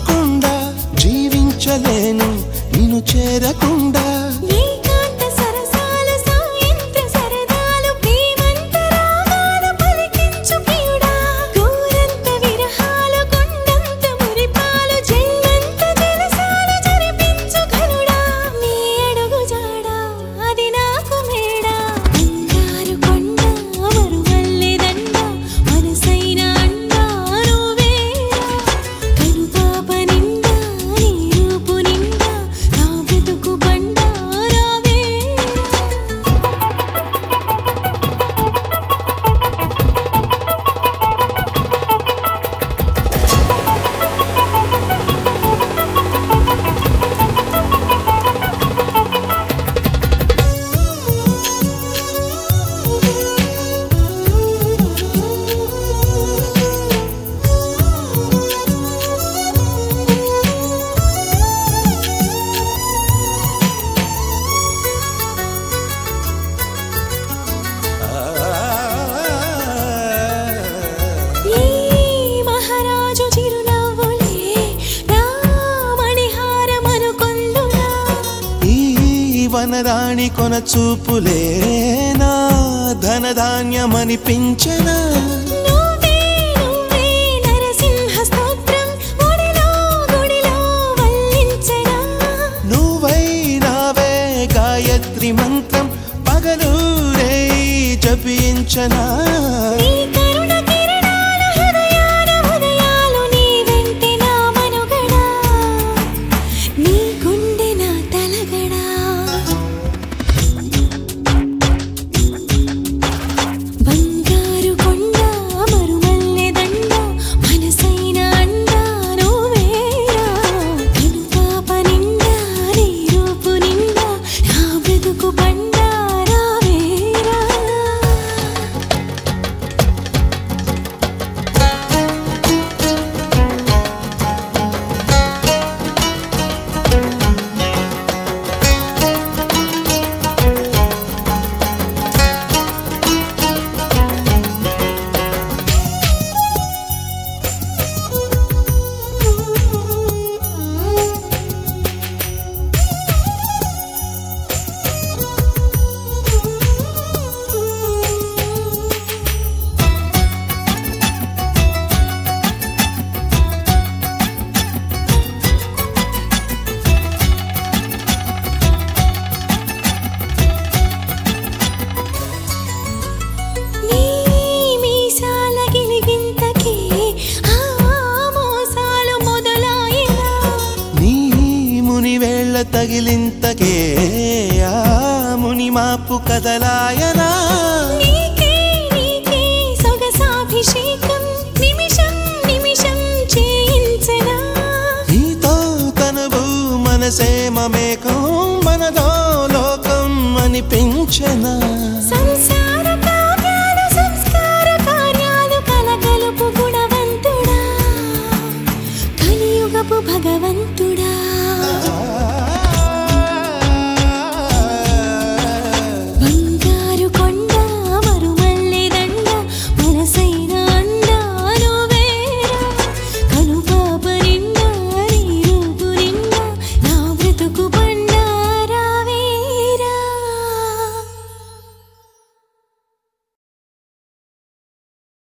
చూడకుండా జీవించలేను నిన్ను చేరకుండా ఏకాంత సరసాలు సాయంత్ర సరదాలు ప్రేమంత రాగాలు పలికించు ప్రియుడా గోరంత విరహాలు కొండంత మురిపాలు జల్లంత జలసాలు జరిపించు ఘనుడా నీ అడుగు జాడా అది నాకు మేడా బంగారు కొండ వరువల్లె దండ మనసైన అండ నువ్వేరా కనుపాప నిండా నీ రూపు నిండా నా బ్రతుకు బండ రావేరా ఈ మహారాజు చిరునవ్వులే నా మణిహారమను కొందునా ఈ వనరాణి కొన చూపులే నా ధనధాన్యమనిపించనా నువ్వే నువ్వే నరసింహ స్తోత్రం ఒడిలో గుడిలో వల్లించనా నువ్వై నావే గాయత్రి మంత్రం పగలూరే జపించనా నీ కరుణ కిరణాల హృదయాల ఉదయాలు నీ వెంటే నా మనుగడా నీ గుండె నా తలగడా బంగారు కొండ మరుమల్లె దండ మనసైన అండ నువ్వేరా కనుపాప నిండా నీ రూపు నిండా నా బ్రతుకు బండ రావేరా నీ మీసాల గిలిగింతకే ఆ మోసాలు మొదలాయినా నీ ముని వేళ్ళ తగిలింతకే ఆ ముని మాపు కదలాయనా నీకే నీకే సొగసాభిషేకం నిమిషం నిమిషం చేయించనా నీతో తనువు మనసే మమేకం మనదో లోకం అనిపించనా స